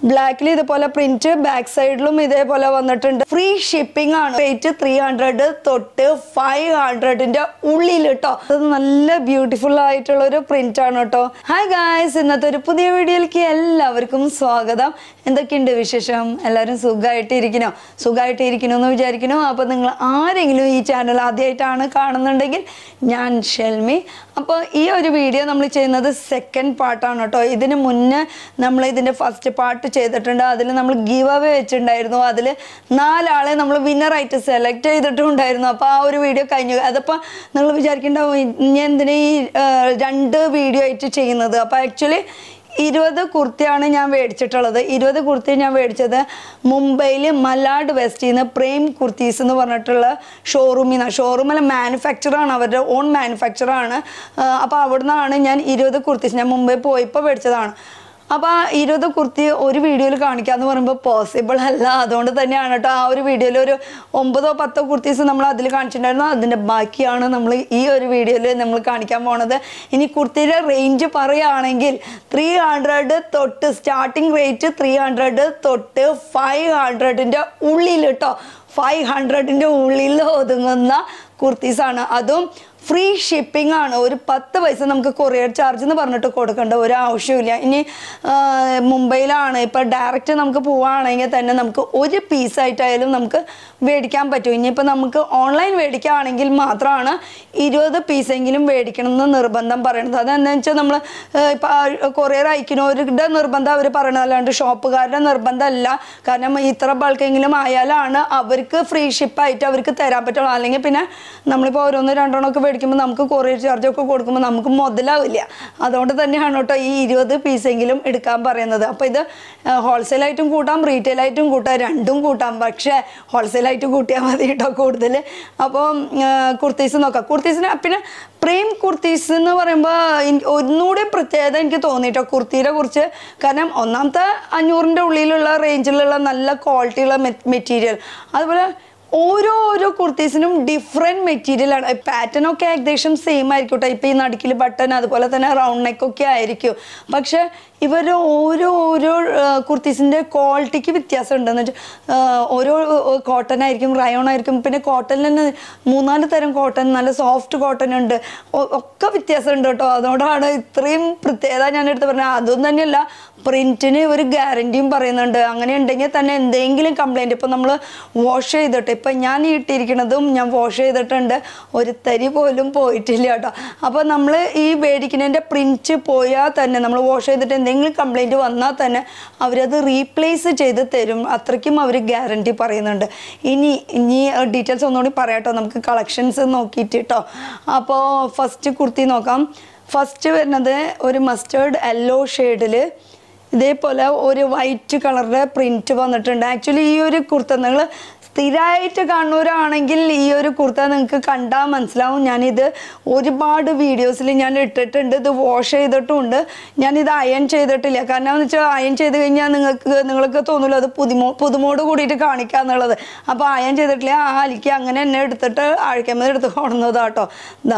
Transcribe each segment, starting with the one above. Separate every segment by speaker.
Speaker 1: ബ്ലാക്കിൽ ഇതുപോലെ print back സൈഡിലും ഇതേപോലെ വന്നിട്ടുണ്ട് ഫ്രീ ഷിപ്പിംഗ് ആണ് റേറ്റ് ത്രീ ഹൺഡ്രഡ് തൊട്ട് ഫൈവ് ഹൺഡ്രഡിന്റെ ഉള്ളിൽ കേട്ടോ അത് നല്ല ബ്യൂട്ടിഫുൾ ആയിട്ടുള്ള ഒരു പ്രിന്റ് ആണ് കേട്ടോ ഹായ് ഗായ്സ് ഇന്നത്തെ ഒരു പുതിയ വീഡിയോയിലേക്ക് എല്ലാവർക്കും സ്വാഗതം എന്തൊക്കെയുണ്ട് വിശേഷം എല്ലാവരും സുഖമായിട്ട് ഇരിക്കണോ സുഖമായിട്ട് ഇരിക്കണമെന്ന് വിചാരിക്കണോ അപ്പോൾ നിങ്ങൾ ആരെങ്കിലും ഈ ചാനൽ ആദ്യമായിട്ടാണ് കാണുന്നുണ്ടെങ്കിൽ ഞാൻ ഷെൽമി അപ്പോൾ ഈ ഒരു വീഡിയോ നമ്മൾ ചെയ്യുന്നത് സെക്കൻഡ് പാർട്ടാണ് കേട്ടോ ഇതിന് മുന്നേ നമ്മൾ ഇതിൻ്റെ ഫസ്റ്റ് പാർട്ട് ചെയ്തിട്ടുണ്ട് അതിൽ നമ്മൾ ഗീവ് അവേ വെച്ചിട്ടുണ്ടായിരുന്നു അതിൽ നാലാളെ നമ്മൾ വിന്നറായിട്ട് സെലക്ട് ചെയ്തിട്ടുണ്ടായിരുന്നു അപ്പോൾ ആ ഒരു വീഡിയോ കഴിഞ്ഞു അതപ്പോൾ നിങ്ങൾ വിചാരിക്കേണ്ടാവും ഇനി എന്തിനാ ഈ ആ, രണ്ട് വീഡിയോ ആയിട്ട് ചെയ്യുന്നത് അപ്പോൾ ആക്ച്വലി ഇരുപത് കുർത്തിയാണ് ഞാൻ മേടിച്ചിട്ടുള്ളത് ഇരുപത് കുർത്തി ഞാൻ മേടിച്ചത് മുംബൈയിൽ മലാഡ് വെസ്റ്റിൽ നിന്ന് പ്രേം കുർത്തീസ് എന്ന് പറഞ്ഞിട്ടുള്ള ഷോറൂമിൽ നിന്ന് ഷോറൂമിൽ മാനുഫാക്ചറാണ് അവരുടെ ഓൺ മാനുഫാക്ചറാണ് അപ്പോൾ അവിടെ നിന്നാണ് ഞാൻ ഇരുപത് കുർത്തീസ് ഞാൻ മുംബൈ പോയപ്പോൾ മേടിച്ചതാണ് അപ്പോൾ ആ ഇരുപത് കുർത്തി ഒരു വീഡിയോയിൽ കാണിക്കാന്ന് പറയുമ്പോൾ പോസിബിൾ അല്ല അതുകൊണ്ട് തന്നെയാണ് കേട്ടോ ആ ഒരു വീഡിയോയിൽ ഒരു ഒമ്പതോ പത്തോ കുർത്തീസ് നമ്മൾ അതിൽ കാണിച്ചിട്ടുണ്ടായിരുന്നു അതിൻ്റെ ബാക്കിയാണ് നമ്മൾ ഈ ഒരു വീഡിയോയിൽ നമ്മൾ കാണിക്കാൻ പോണത് ഇനി കുർത്തിയുടെ റേഞ്ച് പറയുകയാണെങ്കിൽ ത്രീ ഹൺഡ്രഡ് തൊട്ട് സ്റ്റാർട്ടിങ് റേറ്റ് ത്രീ ഹൺഡ്രഡ് തൊട്ട് ഫൈവ് ഹൺഡ്രഡിൻ്റെ ഉള്ളിൽ കേട്ടോ ഫൈവ് ഹൺഡ്രഡിൻ്റെ ഉള്ളിൽ ഒതുങ്ങുന്ന കുർത്തീസാണ് അതും ഫ്രീ ഷിപ്പിംഗ് ആണ് ഒരു പത്ത് പൈസ നമുക്ക് കൊറിയർ ചാർജ് എന്ന് പറഞ്ഞിട്ട് കൊടുക്കേണ്ട ഒരു ആവശ്യമില്ല ഇനി ആ, മുംബൈയിലാണ് ഇപ്പം ഡയറക്റ്റ് നമുക്ക് പോവുകയാണെങ്കിൽ തന്നെ നമുക്ക് ഒരു പീസായിട്ടായാലും നമുക്ക് മേടിക്കാൻ പറ്റും ഇനിയിപ്പോൾ നമുക്ക് ഓൺലൈൻ മേടിക്കുകയാണെങ്കിൽ മാത്രമാണ് ഇരുപത് പീസെങ്കിലും മേടിക്കണം എന്ന് നിർബന്ധം പറയണത് അതെന്താ വെച്ചാൽ നമ്മൾ ഇപ്പം കൊറിയർ അയക്കുന്നവരുടെ നിർബന്ധം അവർ പറയണത് അല്ലാണ്ട് ഷോപ്പുകാരുടെ നിർബന്ധമല്ല കാരണം ഇത്ര ബൾക്കെങ്കിലും ആയാലാണ് അവർക്ക് ഫ്രീ ഷിപ്പായിട്ട് അവർക്ക് തരാൻ പറ്റുള്ളൂ അല്ലെങ്കിൽ പിന്നെ നമ്മളിപ്പോൾ ഓരോന്ന് രണ്ടെണ്ണം ഒക്കെ മേടിക്കുമ്പോൾ നമുക്ക് കൊറിയർ ചാർജ് ഒക്കെ കൊടുക്കുമ്പോൾ നമുക്ക് മുതലാവില്ല അതുകൊണ്ട് തന്നെയാണ് കേട്ടോ ഈ ഇരുപത് പീസെങ്കിലും എടുക്കാൻ പറയുന്നത് അപ്പോൾ ഇത് ഹോൾസെയിലായിട്ടും കൂട്ടാം റീറ്റെയിലായിട്ടും കൂട്ടാം രണ്ടും കൂട്ടാം പക്ഷേ ഹോൾസെയിലായിട്ട് കൂട്ടിയാൽ മതി കേട്ടോ കൂടുതൽ അപ്പോൾ കുർത്തീസ് നോക്കാം കുർത്തീസിന് പിന്നെ പ്രേം കുർത്തീസ് എന്ന് പറയുമ്പോൾ എനിക്ക് ഒന്നുകൂടി പ്രത്യേകത എനിക്ക് തോന്നിട്ടോ കുർത്തിയെ കുറിച്ച് കാരണം ഒന്നാമത്തെ അഞ്ഞൂറിൻ്റെ ഉള്ളിലുള്ള റേഞ്ചിലുള്ള നല്ല ക്വാളിറ്റിയുള്ള മെറ്റീരിയൽ അതുപോലെ ഓരോ ഓരോ കുർത്തീസിനും ഡിഫറെൻറ്റ് മെറ്റീരിയലാണ് പാറ്റേൺ ഒക്കെ ഏകദേശം സെയിം ആയിരിക്കും കേട്ടോ ഇപ്പോൾ ഈ നടുക്കിൽ ബട്ടൺ അതുപോലെ തന്നെ റൗണ്ട് നെക്ക് ഒക്കെ ആയിരിക്കും പക്ഷെ ഇവർ ഓരോ ഓരോ കുർത്തീസിൻ്റെ ക്വാളിറ്റിക്ക് വ്യത്യാസം ഉണ്ടെന്ന് വെച്ചാൽ ഓരോ കോട്ടൺ ആയിരിക്കും റയോൺ ആയിരിക്കും പിന്നെ കോട്ടണിൽ തന്നെ മൂന്നാല് തരം കോട്ടൺ നല്ല സോഫ്റ്റ് കോട്ടൺ ഉണ്ട് ഒ- ഒക്കെ വ്യത്യാസമുണ്ട് കേട്ടോ അതുകൊണ്ടാണ് ഇത്രയും പ്രത്യേകത ഞാൻ എടുത്ത് പറഞ്ഞത് അതൊന്നും തന്നെയല്ല പ്രിന്റിന് ഒരു ഗ്യാരണ്ടിയും പറയുന്നുണ്ട് അങ്ങനെ ഉണ്ടെങ്കിൽ തന്നെ എന്തെങ്കിലും കംപ്ലൈൻറ്റ് ഇപ്പം നമ്മൾ വാഷ് ചെയ്തിട്ട് ഇപ്പം ഞാൻ ഈ ഇട്ടിരിക്കുന്നതും ഞാൻ വാഷ് ചെയ്തിട്ടുണ്ട് ഒരു തരി പോലും പോയിട്ടില്ല കേട്ടോ അപ്പോൾ നമ്മൾ ഈ മേടിക്കുന്നതിൻ്റെ പ്രിന്റ് പോയാൽ തന്നെ നമ്മൾ വാഷ് ചെയ്തിട്ട് എന്തെങ്കിലും കംപ്ലൈൻറ്റ് വന്നാൽ തന്നെ അവരത് റീപ്ലേസ് ചെയ്ത് തരും അത്രയ്ക്കും അവർ ഗ്യാരണ്ടി പറയുന്നുണ്ട് ഇനി ഇനി ഡീറ്റെയിൽസ് ഒന്നുകൂടി പറയാട്ടോ നമുക്ക് കളക്ഷൻസ് നോക്കിയിട്ട് കേട്ടോ അപ്പോൾ ഫസ്റ്റ് കുർത്തി നോക്കാം ഫസ്റ്റ് വരുന്നത് ഒരു മസ്റ്റേർഡ് യെല്ലോ ഷെയ്ഡിൽ ഇതേപോലെ ഒരു വൈറ്റ് കളറിൻ്റെ പ്രിന്റ് വന്നിട്ടുണ്ട് ആക്ച്വലി ഈ ഒരു കുർത്ത നിങ്ങൾ സ്ഥിരമായിട്ട് കാണുന്നവരാണെങ്കിൽ ഈ ഒരു കുർത്ത നിങ്ങൾക്ക് കണ്ടാൽ മനസ്സിലാവും ഞാനിത് ഒരുപാട് വീഡിയോസിൽ ഞാൻ ഇട്ടിട്ടുണ്ട് ഇത് വാഷ് ചെയ്തിട്ടുമുണ്ട് ഞാനിത് അയൺ ചെയ്തിട്ടില്ല കാരണം എന്ന് വെച്ചാൽ അയൺ ചെയ്ത് കഴിഞ്ഞാൽ നിങ്ങൾക്ക് നിങ്ങൾക്ക് തോന്നില്ല അത് പുതുമോ പുതുമോട് കൂടിയിട്ട് കാണിക്കുക എന്നുള്ളത് അപ്പോൾ അയൺ ചെയ്തിട്ടില്ല ആ അലിക്ക് അങ്ങനെ എന്നെ എടുത്തിട്ട് അഴിക്കുമ്പോൾ എടുത്ത് കൊണ്ടുവന്നതാട്ടോ ഇതാ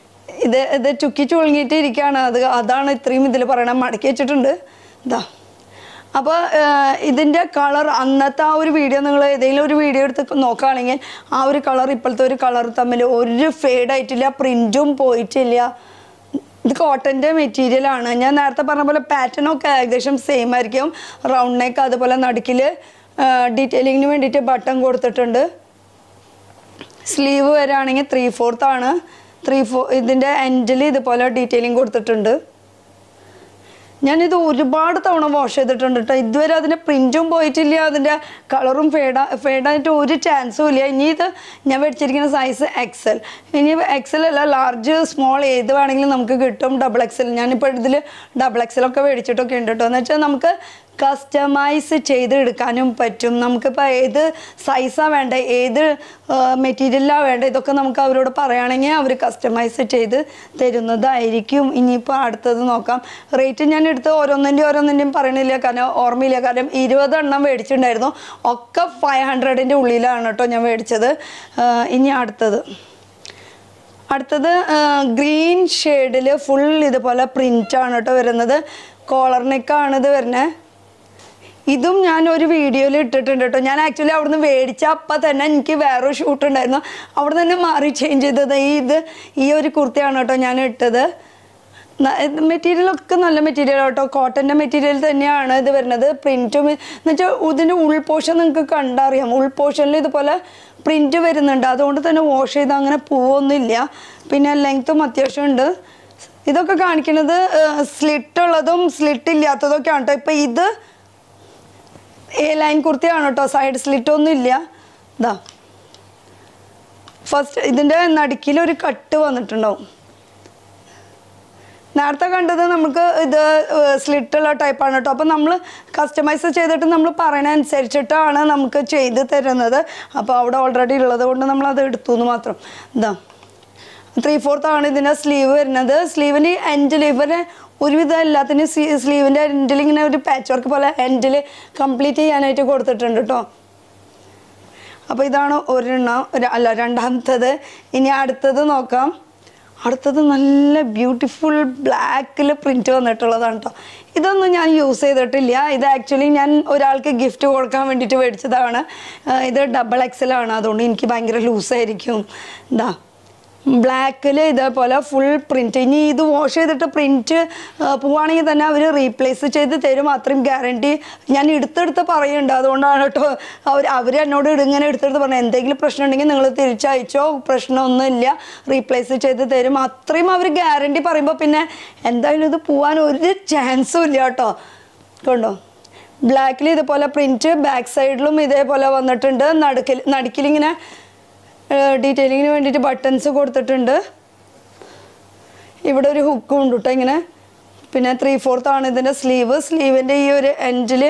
Speaker 1: ഇത് ഇത് ചുക്കി ചുളുങ്ങിയിട്ട് ഇരിക്കുകയാണ് അത് അതാണ് ഇത്രയും ഇതിൽ പറയണത് മടക്കി വെച്ചിട്ടുണ്ട് ഇതാ അപ്പോൾ ഇതിൻ്റെ കളർ അന്നത്തെ ആ ഒരു വീഡിയോ നിങ്ങൾ ഏതെങ്കിലും ഒരു വീഡിയോ എടുത്ത് നോക്കുകയാണെങ്കിൽ ആ ഒരു കളർ ഇപ്പോഴത്തെ ഒരു കളർ തമ്മിൽ ഒരു ഫെയ്ഡ് ആയിട്ടില്ല പ്രിൻറ്റും പോയിട്ടില്ല ഇത് കോട്ടൻ്റെ മെറ്റീരിയലാണ് ഞാൻ നേരത്തെ പറഞ്ഞ പോലെ പാറ്റേൺ ഒക്കെ ഏകദേശം സെയിം ആയിരിക്കും റൗണ്ട് നെക്ക് അതുപോലെ നടുക്കിൽ ഡീറ്റെയിലിങ്ങിന് വേണ്ടിയിട്ട് ബട്ടൺ കൊടുത്തിട്ടുണ്ട് സ്ലീവ് വരാണെങ്കിൽ ത്രീ ഫോർത്ത് ആണ് ത്രീ ഫോ ഇതിൻ്റെ എൻഡിൽ ഇതുപോലെ ഡീറ്റെയിലിംഗ് കൊടുത്തിട്ടുണ്ട് ഞാനിത് ഒരുപാട് തവണ വാഷ് ചെയ്തിട്ടുണ്ട് കേട്ടോ ഇതുവരെ അതിൻ്റെ പ്രിൻറ്റും പോയിട്ടില്ല അതിൻ്റെ കളറും ഫേഡ ഫേഡായിട്ട് ഒരു ചാൻസും ഇല്ല ഇനി ഇത് ഞാൻ മേടിച്ചിരിക്കുന്ന സൈസ് എക്സൽ ഇനി എക്സൽ അല്ല ലാർജ് സ്മോൾ ഏത് വേണമെങ്കിലും നമുക്ക് കിട്ടും ഡബിൾ എക്സൽ ഞാനിപ്പോൾ ഇതിൽ ഡബിൾ എക്സലൊക്കെ മേടിച്ചിട്ടൊക്കെ ഉണ്ട് കേട്ടോ എന്ന് വെച്ചാൽ നമുക്ക് കസ്റ്റമൈസ് ചെയ്ത് എടുക്കാനും പറ്റും നമുക്കിപ്പോൾ ഏത് സൈസാണ് വേണ്ട ഏത് മെറ്റീരിയലാണ് വേണ്ട ഇതൊക്കെ നമുക്ക് അവരോട് പറയുകയാണെങ്കിൽ അവർ കസ്റ്റമൈസ് ചെയ്ത് തരുന്നതായിരിക്കും ഇനിയിപ്പോൾ അടുത്തത് നോക്കാം റേറ്റ് ഞാൻ എടുത്ത് ഓരോന്നിൻ്റെയും ഓരോന്നിൻ്റെയും പറയണില്ല കാരണം ഓർമ്മയില്ല കാരണം ഇരുപത് എണ്ണം മേടിച്ചിട്ടുണ്ടായിരുന്നു ഒക്കെ ഫൈവ് ഹൺഡ്രഡിൻ്റെ ഉള്ളിലാണ് കേട്ടോ ഞാൻ മേടിച്ചത് ആ, ഇനി അടുത്തത് അടുത്തത് ഗ്രീൻ ഷെയ്ഡിൽ ഫുൾ ഇതുപോലെ പ്രിൻ്റ് ആണ് കേട്ടോ വരുന്നത് കോളർ നെക്കാണ് ഇത് വരുന്നത് ഇതും ഞാൻ ഒരു വീഡിയോയിൽ ഇട്ടിട്ടുണ്ട് കേട്ടോ ഞാൻ ആക്ച്വലി അവിടുന്ന് മേടിച്ച അപ്പം തന്നെ എനിക്ക് വേറൊരു ഷൂട്ട് ഉണ്ടായിരുന്നു അവിടെ തന്നെ മാറി ചേഞ്ച് ചെയ്തത് ഈ ഇത് ഈ ഒരു കുർത്തിയാണ് കേട്ടോ ഞാൻ ഇട്ടത് മെറ്റീരിയലൊക്കെ നല്ല മെറ്റീരിയൽ കേട്ടോ കോട്ടൻ്റെ മെറ്റീരിയൽ തന്നെയാണ് ഇത് വരുന്നത് പ്രിൻറ്റും എന്ന് വെച്ചാൽ ഇതിൻ്റെ ഉൾപോഷൻ നിങ്ങൾക്ക് കണ്ടറിയാം ഉൾപോഷനിൽ ഇതുപോലെ പ്രിൻറ്റ് വരുന്നുണ്ട് അതുകൊണ്ട് തന്നെ വാഷ് ചെയ്ത് അങ്ങനെ പോവൊന്നുമില്ല പിന്നെ ലെങ്ത്തും അത്യാവശ്യം ഉണ്ട് ഇതൊക്കെ കാണിക്കുന്നത് സ്ലിറ്റ് ഉള്ളതും സ്ലിറ്റ് ഇല്ലാത്തതൊക്കെയാണ് കേട്ടോ ഇപ്പം ഇത് എ ലൈൻ കുർത്തിയാണ് കേട്ടോ സൈഡ് സ്ലിറ്റ് ഒന്നും ഇല്ല ഇതാ ഫസ്റ്റ് ഇതിൻ്റെ നടുക്കിൽ ഒരു കട്ട് വന്നിട്ടുണ്ടാവും നേരത്തെ കണ്ടത് നമുക്ക് ഇത് സ്ലിറ്റുള്ള ടൈപ്പാണ് കേട്ടോ അപ്പം നമ്മൾ കസ്റ്റമൈസ് ചെയ്തിട്ട് നമ്മൾ പറയണ അനുസരിച്ചിട്ടാണ് നമുക്ക് ചെയ്ത് തരുന്നത് അപ്പോൾ അവിടെ ഓൾറെഡി ഉള്ളത് കൊണ്ട് നമ്മൾ അത് എടുത്തു എന്ന് മാത്രം ഇതാ ത്രീ ഫോർത്ത് ആണ് ഇതിൻ്റെ സ്ലീവ് വരുന്നത് സ്ലീവിന് എൻഡിൽ ഇവരെ ഒരുവിധം എല്ലാത്തിനും സ്ലീവിൻ്റെ എൻഡിൽ ഇങ്ങനെ ഒരു പാച്ച് വർക്ക് പോലെ എൻഡിൽ കംപ്ലീറ്റ് ചെയ്യാനായിട്ട് കൊടുത്തിട്ടുണ്ട് കേട്ടോ അപ്പോൾ ഇതാണ് ഒരെണ്ണം ഒരു- അല്ല രണ്ടാമത്തത് ഇനി അടുത്തത് നോക്കാം അടുത്തത് നല്ല ബ്യൂട്ടിഫുൾ ബ്ലാക്കിൽ പ്രിൻറ്റ് വന്നിട്ടുള്ളതാണ് കേട്ടോ ഇതൊന്നും ഞാൻ യൂസ് ചെയ്തിട്ടില്ല ഇത് ആക്ച്വലി ഞാൻ ഒരാൾക്ക് ഗിഫ്റ്റ് കൊടുക്കാൻ വേണ്ടിയിട്ട് മേടിച്ചതാണ് ആ, ഇത് ഡബിൾ എക്സൽ ആണ് അതുകൊണ്ട് എനിക്ക് ഭയങ്കര ലൂസായിരിക്കും എന്താ ബ്ലാക്കിൽ ഇതേപോലെ ഫുൾ പ്രിൻറ്റ് ഇനി ഇത് വാഷ് ചെയ്തിട്ട് പ്രിൻറ്റ് പോവുകയാണെങ്കിൽ തന്നെ അവർ റീപ്ലേസ് ചെയ്ത് തരും അത്രയും ഗ്യാരണ്ടി ഞാൻ എടുത്തെടുത്ത് പറയുന്നുണ്ട് അതുകൊണ്ടാണ് കേട്ടോ അവർ അവർ എന്നോട് ഇങ്ങനെ എടുത്തെടുത്ത് പറഞ്ഞു എന്തെങ്കിലും പ്രശ്നം ഉണ്ടെങ്കിൽ നിങ്ങൾ തിരിച്ചയച്ചോ പ്രശ്നമൊന്നുമില്ല റീപ്ലേസ് ചെയ്ത് തരും അത്രയും അവർ ഗ്യാരണ്ടി പറയുമ്പോൾ പിന്നെ എന്തായാലും ഇത് പോകാൻ ഒരു ചാൻസും ഇല്ല കേട്ടോ കൊണ്ടോ ബ്ലാക്കിൽ ഇതുപോലെ പ്രിൻറ്റ് ബാക്ക് സൈഡിലും ഇതേപോലെ വന്നിട്ടുണ്ട് നടുക്കിൽ നടുക്കിലിങ്ങനെ ഡീറ്റെയിലിങ്ങിന് വേണ്ടിയിട്ട് ബട്ടൺസ് കൊടുത്തിട്ടുണ്ട് ഇവിടെ ഒരു ഹുക്കും ഉണ്ട് കേട്ടോ ഇങ്ങനെ പിന്നെ ത്രീ ഫോർത്ത് ആണ് ഇതിൻ്റെ സ്ലീവ് സ്ലീവിൻ്റെ ഈ ഒരു എൻഡിൽ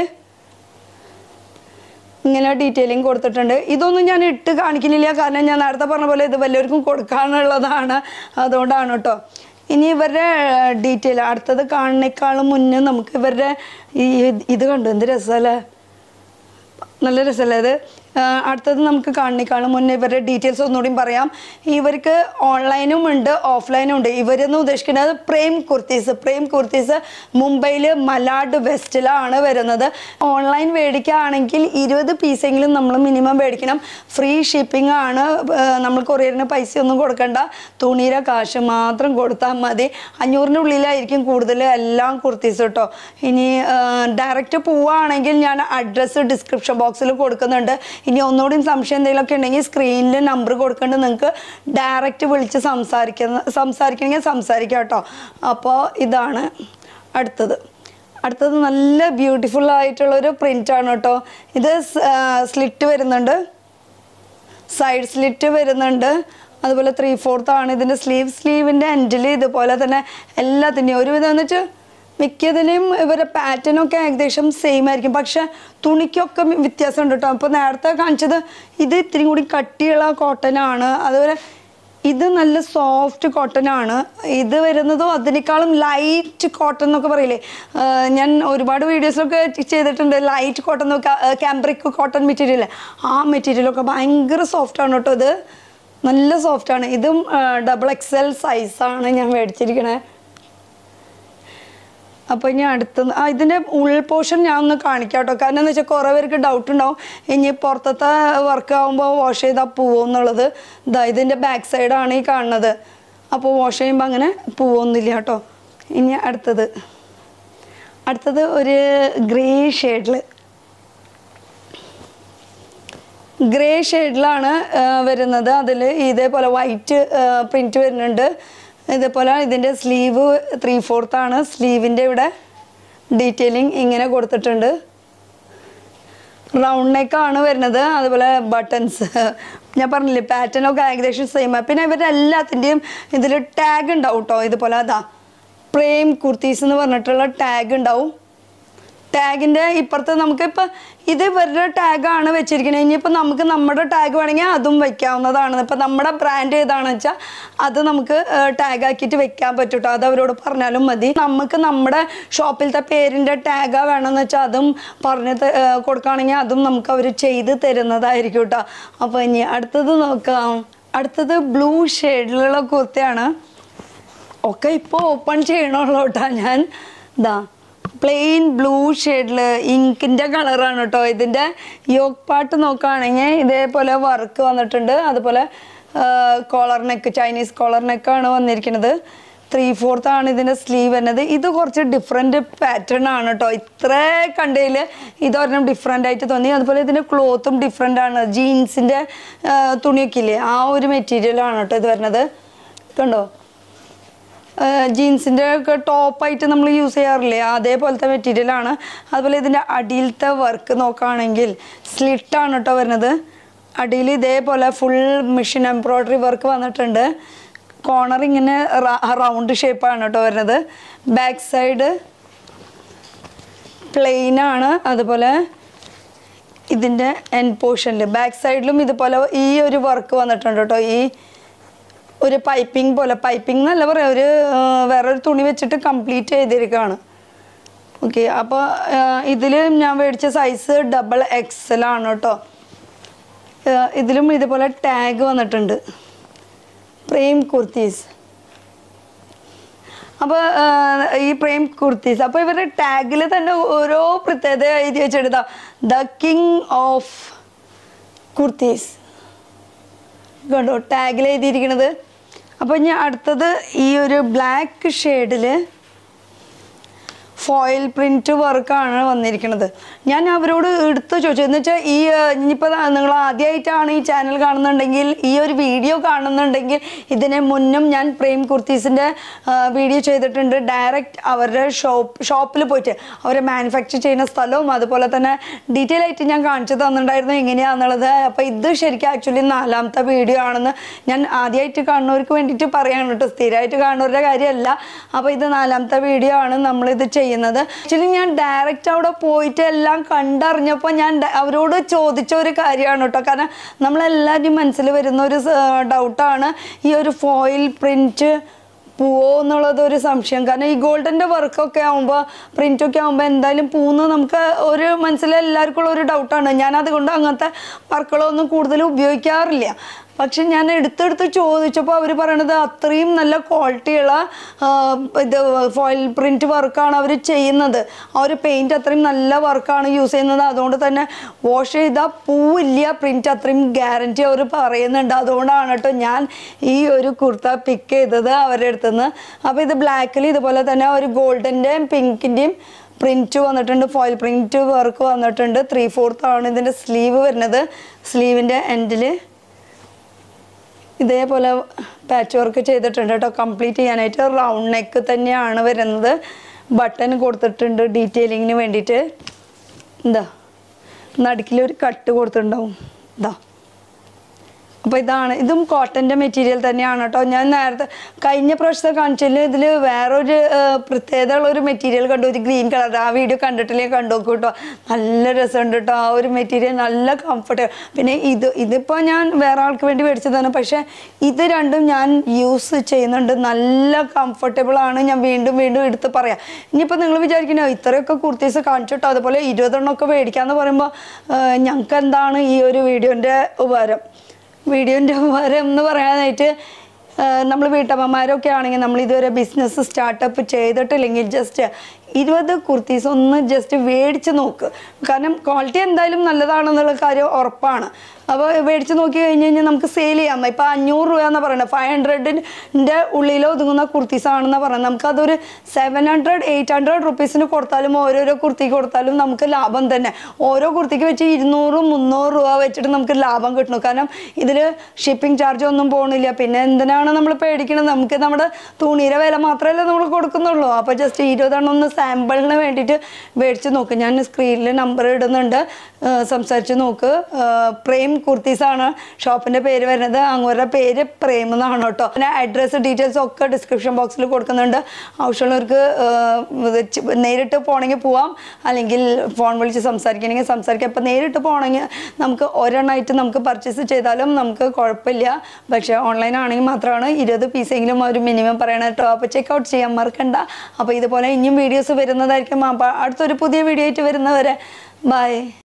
Speaker 1: ഇങ്ങനെ ഡീറ്റെയിലിംഗ് കൊടുത്തിട്ടുണ്ട് ഇതൊന്നും ഞാൻ ഇട്ട് കാണിക്കുന്നില്ല കാരണം ഞാൻ നേരത്തെ പറഞ്ഞ പോലെ ഇത് വല്ലവർക്കും കൊടുക്കാനുള്ളതാണ് അതുകൊണ്ടാണ് കേട്ടോ ഇനി ഇവരുടെ ഡീറ്റെയിൽ അടുത്തത് കാണുന്നേക്കാളും മുന്നേ നമുക്ക് ഇവരുടെ ഈ ഇത് കണ്ടു എന്ത് രസമല്ലേ നല്ല രസമല്ലേ ഇത് ആ, അടുത്തത് നമുക്ക് കാണിക്കാളും മുന്നേ ഇവരുടെ ഡീറ്റെയിൽസ് ഒന്നുകൂടി പറയാം ഇവർക്ക് ഓൺലൈനും ഉണ്ട് ഓഫ്ലൈനും ഉണ്ട് ഇവരെന്ന് ഉദ്ദേശിക്കുന്നത് പ്രേം കുർത്തീസ് പ്രേം കുർത്തീസ് മുംബൈയിൽ മലാഡ് വെസ്റ്റിലാണ് വരുന്നത് ഓൺലൈൻ മേടിക്കുകയാണെങ്കിൽ ഇരുപത് പീസെങ്കിലും നമ്മൾ മിനിമം മേടിക്കണം ഫ്രീ ഷിപ്പിംഗ് ആണ് ആ, നമ്മൾ കൊറിയറിന് പൈസ ഒന്നും കൊടുക്കണ്ട തുണിയുടെ കാശ് മാത്രം കൊടുത്താൽ മതി അഞ്ഞൂറിൻ്റെ ഉള്ളിലായിരിക്കും കൂടുതൽ എല്ലാം കുർത്തീസ് കേട്ടോ ഇനി ഡയറക്റ്റ് പോവുകയാണെങ്കിൽ ഞാൻ അഡ്രസ്സ് ഡിസ്ക്രിപ്ഷൻ ബോക്സിൽ കൊടുക്കുന്നുണ്ട് ഇനി ഒന്നുകൂടി സംശയം എന്തെങ്കിലുമൊക്കെ ഉണ്ടെങ്കിൽ സ്ക്രീനിൽ നമ്പർ കൊടുക്കേണ്ടത് നിങ്ങൾക്ക് ഡയറക്റ്റ് വിളിച്ച് സംസാരിക്കുന്ന സംസാരിക്കണമെങ്കിൽ സംസാരിക്കാം കേട്ടോ അപ്പോൾ ഇതാണ് അടുത്തത് അടുത്തത് നല്ല ബ്യൂട്ടിഫുൾ ആയിട്ടുള്ളൊരു പ്രിൻ്റാണ് കേട്ടോ ഇത് സ്ലിറ്റ് വരുന്നുണ്ട് സൈഡ് സ്ലിറ്റ് വരുന്നുണ്ട് അതുപോലെ ത്രീ ഫോർത്ത് ആണ് ഇതിൻ്റെ സ്ലീവ് സ്ലീവിൻ്റെ എൻഡിൽ ഇതുപോലെ തന്നെ എല്ലാത്തിൻ്റെയും ഒരുവിധം എന്ന് വെച്ചാൽ മിക്കതിലും ഇവരെ പാറ്റേണൊക്കെ ഏകദേശം സെയിം ആയിരിക്കും പക്ഷെ തുണിക്കൊക്കെ വ്യത്യാസം ഉണ്ട് കേട്ടോ അപ്പോൾ നേരത്തെ കാണിച്ചത് ഇത് ഇത്തിരി കൂടി കട്ടിയുള്ള കോട്ടൺ ആണ് അതുപോലെ ഇത് നല്ല സോഫ്റ്റ് കോട്ടൺ ആണ് ഇത് വരുന്നതും അതിനേക്കാളും ലൈറ്റ് കോട്ടൺ എന്നൊക്കെ പറയില്ലേ ആ, ഞാൻ ഒരുപാട് വീഡിയോസിലൊക്കെ ചെയ്തിട്ടുണ്ട് ലൈറ്റ് കോട്ടൺ എന്നൊക്കെ ക്യാമ്പ്രിക് കോട്ടൺ മെറ്റീരിയൽ ആ മെറ്റീരിയലൊക്കെ ഭയങ്കര സോഫ്റ്റ് ആണ് കേട്ടോ ഇത് നല്ല സോഫ്റ്റ് ആണ് ഇതും ഡബിൾ എക്സൽ സൈസാണ് ഞാൻ മേടിച്ചിരിക്കണേ അപ്പോൾ ഇനി അടുത്ത ആ ഇതിൻ്റെ ഉൾ പോർഷൻ ഞാൻ ഒന്ന് കാണിക്കാം കേട്ടോ കാരണം എന്ന് വെച്ചാൽ കുറേ പേർക്ക് ഡൗട്ട് ഉണ്ടാവും ഇനി പുറത്തത്തെ വർക്ക് ആകുമ്പോൾ വാഷ് ചെയ്താൽ പോവും എന്നുള്ളത് ഇതാ ഇതിൻ്റെ ബാക്ക് സൈഡാണ് ഈ കാണുന്നത് അപ്പോൾ വാഷ് ചെയ്യുമ്പോൾ അങ്ങനെ പോവൊന്നുമില്ല കേട്ടോ ഇനി അടുത്തത് അടുത്തത് ഒരു ഗ്രേ ഷെയ്ഡിൽ ഗ്രേ ഷെയ്ഡിലാണ് വരുന്നത് അതിൽ ഇതേപോലെ വൈറ്റ് പ്രിൻറ്റ് വരുന്നുണ്ട് ഇതേപോലെ ഇതിൻ്റെ സ്ലീവ് ത്രീ ഫോർത്ത് ആണ് സ്ലീവിൻ്റെ ഇവിടെ ഡീറ്റെയിലിംഗ് ഇങ്ങനെ കൊടുത്തിട്ടുണ്ട് റൗണ്ട് നെക്കാണ് വരുന്നത് അതുപോലെ ബട്ടൺസ് ഞാൻ പറഞ്ഞില്ലേ പാറ്റേൺ ഒക്കെ ഏകദേശം സെയിം പിന്നെ ഇവരുടെ എല്ലാത്തിൻ്റെയും ഇതിൽ ടാഗ് ഉണ്ടാവും കേട്ടോ ഇതുപോലെ അതാ പ്രേം കുർത്തീസ് എന്ന് പറഞ്ഞിട്ടുള്ള ടാഗ് ഉണ്ടാവും ടാഗിൻ്റെ ഇപ്പുറത്ത് നമുക്കിപ്പോൾ ഇത് ഇവരുടെ ടാഗാണ് വെച്ചിരിക്കുന്നത് ഇനിയിപ്പോൾ നമുക്ക് നമ്മുടെ ടാഗ് വേണമെങ്കിൽ അതും വെക്കാവുന്നതാണ് ഇപ്പം നമ്മുടെ ബ്രാൻഡ് ഏതാണെന്ന് വെച്ചാൽ അത് നമുക്ക് ടാഗ് ആക്കിയിട്ട് വെക്കാൻ പറ്റും കേട്ടോ അത് അവരോട് പറഞ്ഞാലും മതി നമുക്ക് നമ്മുടെ ഷോപ്പിലത്തെ പേരിൻ്റെ ടാഗാ വേണമെന്ന് വെച്ചാൽ അതും പറഞ്ഞ് ത- ഏ, കൊടുക്കുകയാണെങ്കിൽ അതും നമുക്ക് അവർ ചെയ്ത് തരുന്നതായിരിക്കും കേട്ടോ അപ്പോൾ ഇനി അടുത്തത് നോക്കാം അടുത്തത് ബ്ലൂ ഷെയ്ഡിലുള്ള കുർത്തയാണ് ഒക്കെ ഇപ്പോൾ ഓപ്പൺ ചെയ്യണുള്ളൂ കേട്ടോ ഞാൻ ഇതാ പ്ലെയിൻ ബ്ലൂ ഷെയ്ഡിൽ ഇങ്കിൻ്റെ കളറാണ് കേട്ടോ ഇതിൻ്റെ യോഗ് പാട്ട് നോക്കുകയാണെങ്കിൽ ഇതേപോലെ വർക്ക് വന്നിട്ടുണ്ട് അതുപോലെ കോളർ നെക്ക് ചൈനീസ് കോളർ നെക്കാണ് വന്നിരിക്കുന്നത് ത്രീ ഫോർത്ത് ആണ് ഇതിൻ്റെ സ്ലീവ് വരുന്നത് ഇത് കുറച്ച് ഡിഫറെൻറ്റ് പാറ്റേൺ ആണ് കേട്ടോ ഇത്ര കണ്ടതിൽ ഇതൊരെണ്ണം ഡിഫറെൻ്റ് ആയിട്ട് തോന്നി അതുപോലെ ഇതിൻ്റെ ക്ലോത്തും ഡിഫറെൻ്റ് ആണ് ജീൻസിൻ്റെ തുണിയൊക്കെ ഇല്ലേ ആ ഒരു മെറ്റീരിയലാണ് കേട്ടോ ഇത് വരുന്നത് കണ്ടോ ജീൻസിൻ്റെ ഒക്കെ ടോപ്പായിട്ട് നമ്മൾ യൂസ് ചെയ്യാറില്ലേ അതേപോലത്തെ മെറ്റീരിയലാണ് അതുപോലെ ഇതിൻ്റെ അടിയിലത്തെ വർക്ക് നോക്കുകയാണെങ്കിൽ സ്ലിറ്റാണ് കേട്ടോ വരുന്നത് അടിയിൽ ഇതേപോലെ ഫുൾ മെഷീൻ എംബ്രോയ്ഡറി വർക്ക് വന്നിട്ടുണ്ട് കോർണർ ഇങ്ങനെ റൗണ്ട് ഷേപ്പാണ് കേട്ടോ വരുന്നത് ബാക്ക് സൈഡ് പ്ലെയിൻ ആണ് അതുപോലെ ഇതിൻ്റെ എൻ പോർഷനിൽ ബാക്ക് സൈഡിലും ഇതുപോലെ ഈ ഒരു വർക്ക് വന്നിട്ടുണ്ട് കേട്ടോ ഈ ഒരു പൈപ്പിംഗ് പോലെ പൈപ്പിംഗ് എന്നല്ല പറയാം ഒരു ആ, വേറൊരു തുണി വെച്ചിട്ട് കംപ്ലീറ്റ് ചെയ്തിരിക്കുകയാണ് ഓക്കെ അപ്പോൾ ഇതിൽ ഞാൻ മേടിച്ച സൈസ് ഡബിൾ എക്സൽ ആണ് കേട്ടോ ആ, ഇതിലും ഇതുപോലെ ടാഗ് വന്നിട്ടുണ്ട് പ്രേം കുർത്തീസ് അപ്പോൾ ഈ പ്രേം കുർത്തീസ് അപ്പോൾ ഇവരുടെ ടാഗിൽ തന്നെ ഓരോ പ്രത്യേകത എഴുതി വെച്ചെടുത്താം ദ കിങ് ഓഫ് കുർത്തീസ് കണ്ടോ ടാഗിൽ എഴുതിയിരിക്കണത് അപ്പോൾ ഇനി അടുത്തത് ഈ ഒരു ബ്ലാക്ക് ഷെയ്ഡിൽ ഫോയിൽ പ്രിന്റ് വർക്കാണ് വന്നിരിക്കുന്നത് ഞാൻ അവരോട് എടുത്ത് ചോദിച്ചു എന്ന് വെച്ചാൽ ഈ ഇനിയിപ്പോൾ നിങ്ങൾ ആദ്യമായിട്ടാണ് ഈ ചാനൽ കാണുന്നുണ്ടെങ്കിൽ ഈ ഒരു വീഡിയോ കാണുന്നുണ്ടെങ്കിൽ ഇതിനെ മുന്നും ഞാൻ പ്രേം കുർത്തീസിൻ്റെ വീഡിയോ ചെയ്തിട്ടുണ്ട് ഡയറക്റ്റ് അവരുടെ ഷോപ്പ് ഷോപ്പിൽ പോയിട്ട് അവരെ മാനുഫാക്ചർ ചെയ്യുന്ന സ്ഥലവും അതുപോലെ തന്നെ ഡീറ്റെയിൽ ആയിട്ട് ഞാൻ കാണിച്ചു തന്നിട്ടുണ്ടായിരുന്നു എങ്ങനെയാണെന്നുള്ളത് അപ്പോൾ ഇത് ശരിക്കും ആക്ച്വലി നാലാമത്തെ വീഡിയോ ആണെന്ന് ഞാൻ ആദ്യമായിട്ട് കാണുന്നവർക്ക് വേണ്ടിയിട്ട് പറയാണ് കേട്ടോ സ്ഥിരമായിട്ട് കാണുന്നവരുടെ കാര്യമല്ല അപ്പോൾ ഇത് നാലാമത്തെ വീഡിയോ ആണ് നമ്മളിത് ചെയ്യുന്നത് ആക്ച്വലി ഞാൻ ഡയറക്റ്റ് അവിടെ പോയിട്ട് എല്ലാം കണ്ടറിഞ്ഞപ്പോൾ ഞാൻ ഡ- അവരോട് ചോദിച്ച ഒരു കാര്യമാണ് കേട്ടോ കാരണം നമ്മളെല്ലാവരുടെയും മനസ്സിൽ വരുന്ന ഒരു ഡൗട്ടാണ് ഈ ഒരു ഫോയിൽ പ്രിൻറ്റ് പോവോ എന്നുള്ളത് ഒരു സംശയം കാരണം ഈ ഗോൾഡൻ്റെ വർക്കൊക്കെ ആകുമ്പോൾ പ്രിൻ്റൊക്കെ ആകുമ്പോൾ എന്തായാലും പൂന്ന് നമുക്ക് ഒരു മനസ്സിൽ എല്ലാവർക്കും ഉള്ള ഒരു ഡൗട്ടാണ് ഞാൻ അതുകൊണ്ട് അങ്ങനത്തെ വർക്കുകളൊന്നും കൂടുതൽ ഉപയോഗിക്കാറില്ല പക്ഷെ ഞാൻ എടുത്തെടുത്ത് ചോദിച്ചപ്പോൾ അവർ പറയണത് അത്രയും നല്ല ക്വാളിറ്റിയുള്ള ആ, ഇത് ഫോയിൽ പ്രിൻറ്റ് വർക്കാണ് അവർ ചെയ്യുന്നത് ആ ഒരു പെയിൻറ്റ് അത്രയും നല്ല വർക്കാണ് യൂസ് ചെയ്യുന്നത് അതുകൊണ്ട് തന്നെ വാഷ് ചെയ്താൽ പൂവില്ല പ്രിൻറ്റ് അത്രയും ഗ്യാരൻറ്റി അവർ പറയുന്നുണ്ട് അതുകൊണ്ടാണ് കേട്ടോ ഞാൻ ഈ ഒരു കുർത്ത പിക്ക് ചെയ്തത് അവരുടെ അടുത്തുനിന്ന് അപ്പോൾ ഇത് ബ്ലാക്കിൽ ഇതുപോലെ തന്നെ ഒരു ഗോൾഡൻ്റെയും പിങ്കിൻ്റെയും പ്രിൻറ്റ് വന്നിട്ടുണ്ട് ഫോയിൽ പ്രിൻറ്റ് വർക്ക് വന്നിട്ടുണ്ട് ത്രീ ഫോർത്ത് ആണ് ഇതിൻ്റെ സ്ലീവ് വരുന്നത് സ്ലീവിൻ്റെ എൻഡിൽ ഇതേപോലെ പാച്ച് വർക്ക് ചെയ്തിട്ടുണ്ട് കേട്ടോ കംപ്ലീറ്റ് ചെയ്യാനായിട്ട് റൗണ്ട് നെക്ക് തന്നെയാണ് വരുന്നത് ബട്ടൺ കൊടുത്തിട്ടുണ്ട് ഡീറ്റെയിലിങ്ങിന് വേണ്ടിയിട്ട് എന്താ നടുക്കിലൊരു കട്ട് കൊടുത്തിട്ടുണ്ടാവും ഇതാ അപ്പോൾ ഇതാണ് ഇതും കോട്ടൻ്റെ മെറ്റീരിയൽ തന്നെയാണ് കേട്ടോ ഞാൻ നേരത്തെ കഴിഞ്ഞ പ്രാവശ്യത്തെ കാണിച്ചതിൽ ഇതിൽ വേറൊരു ആ, പ്രത്യേകതയുള്ള ഒരു മെറ്റീരിയൽ കണ്ടു ഒരു ഗ്രീൻ കളർ ആ വീഡിയോ കണ്ടിട്ടില്ലേ കണ്ടു നോക്കൂ കേട്ടോ നല്ല രസമുണ്ട് കേട്ടോ ആ ഒരു മെറ്റീരിയൽ നല്ല കംഫർട്ട് പിന്നെ ഇത് ഇതിപ്പോൾ ഞാൻ വേറെ ആൾക്ക് വേണ്ടി മേടിച്ചതാണ് പക്ഷേ ഇത് രണ്ടും ഞാൻ യൂസ് ചെയ്യുന്നുണ്ട് നല്ല കംഫർട്ടബിൾ ആണ് ഞാൻ വീണ്ടും വീണ്ടും എടുത്ത് പറയാം ഇനിയിപ്പോൾ നിങ്ങൾ വിചാരിക്കണോ ഇത്രയൊക്കെ കുർത്തീസ് കാണിച്ചിട്ടോ അതുപോലെ ഇരുപതെണ്ണമൊക്കെ മേടിക്കാന്ന് പറയുമ്പോൾ ഞങ്ങൾക്ക് എന്താണ് ഈ ഒരു വീഡിയോൻ്റെ ഉപകാരം വീഡിയോൻ്റെ ഉപകാരം എന്ന് പറയാനായിട്ട് നമ്മൾ വീട്ടമ്മമാരൊക്കെ ആണെങ്കിൽ നമ്മൾ ഇതുവരെ ബിസിനസ് സ്റ്റാർട്ടപ്പ് ചെയ്തിട്ടില്ലെങ്കിൽ ജസ്റ്റ് ഇരുപത് കുർത്തീസ് ഒന്ന് ജസ്റ്റ് മേടിച്ച് നോക്ക് കാരണം ക്വാളിറ്റി എന്തായാലും നല്ലതാണെന്നുള്ള കാര്യം ഉറപ്പാണ് അപ്പോൾ മേടിച്ച് നോക്കി കഴിഞ്ഞ് കഴിഞ്ഞാൽ നമുക്ക് സെയിൽ ചെയ്യാം ഇപ്പോൾ അഞ്ഞൂറ് രൂപ എന്ന് പറയുന്നത് ഫൈവ് ഹൺഡ്രഡിൻ്റെ ഉള്ളിൽ ഒതുങ്ങുന്ന കുർത്തീസ് ആണെന്ന് പറയുന്നത് നമുക്കതൊരു സെവൻ ഹൺഡ്രഡ് എയ്റ്റ് ഹൺഡ്രഡ് റുപ്പീസിന് കൊടുത്താലും ഓരോരോ കുർത്തിക്ക് കൊടുത്താലും നമുക്ക് ലാഭം തന്നെ ഓരോ കുർത്തിക്ക് വെച്ച് ഇരുന്നൂറ് മുന്നൂറ് രൂപ വെച്ചിട്ട് നമുക്ക് ലാഭം കിട്ടണം കാരണം ഇതിൽ ഷിപ്പിംഗ് ചാർജ് ഒന്നും പോകണില്ല പിന്നെ എന്തിനാണ് നമ്മൾ പേടിക്കുന്നത് നമുക്ക് നമ്മുടെ തുണിയുടെ വില മാത്രമല്ലേ നമ്മൾ കൊടുക്കുന്നുള്ളൂ അപ്പോൾ ജസ്റ്റ് ഇരുപതെണ്ണം ഒന്ന് സാമ്പിളിന് വേണ്ടിയിട്ട് മേടിച്ച് നോക്ക് ഞാൻ സ്ക്രീനിൽ നമ്പർ ഇടുന്നുണ്ട് ആ, സംസാരിച്ച് നോക്ക് ആ, പ്രേം കുർത്തീസ് ആണ് ഷോപ്പിൻ്റെ പേര് വരുന്നത് അങ്ങോരുടെ പേര് പ്രേം എന്നാണ് കേട്ടോ പിന്നെ അഡ്രസ്സ് ഡീറ്റെയിൽസ് ഒക്കെ ഡിസ്ക്രിപ്ഷൻ ബോക്സിൽ കൊടുക്കുന്നുണ്ട് ആവശ്യമുള്ളവർക്ക് ആ, ഇത് ച് നേരിട്ട് പോകണമെങ്കിൽ പോവാം അല്ലെങ്കിൽ ഫോൺ വിളിച്ച് സംസാരിക്കണമെങ്കിൽ സംസാരിക്കാം അപ്പോൾ നേരിട്ട് പോകണമെങ്കിൽ നമുക്ക് ഒരെണ്ണമായിട്ട് നമുക്ക് പർച്ചേസ് ചെയ്താലും നമുക്ക് കുഴപ്പമില്ല പക്ഷേ ഓൺലൈൻ ആണെങ്കിൽ മാത്രമാണ് ഇരുപത് പീസെങ്കിലും ഒരു മിനിമം പറയണം കേട്ടോ അപ്പോൾ ചെക്കൗട്ട് ചെയ്യാൻ മറക്കണ്ട അപ്പോൾ ഇതുപോലെ ഇനിയും വീഡിയോസ് വരുന്നതായിരിക്കും അപ്പോൾ അടുത്തൊരു പുതിയ വീഡിയോ ആയിട്ട് വരുന്നവരെ ബൈ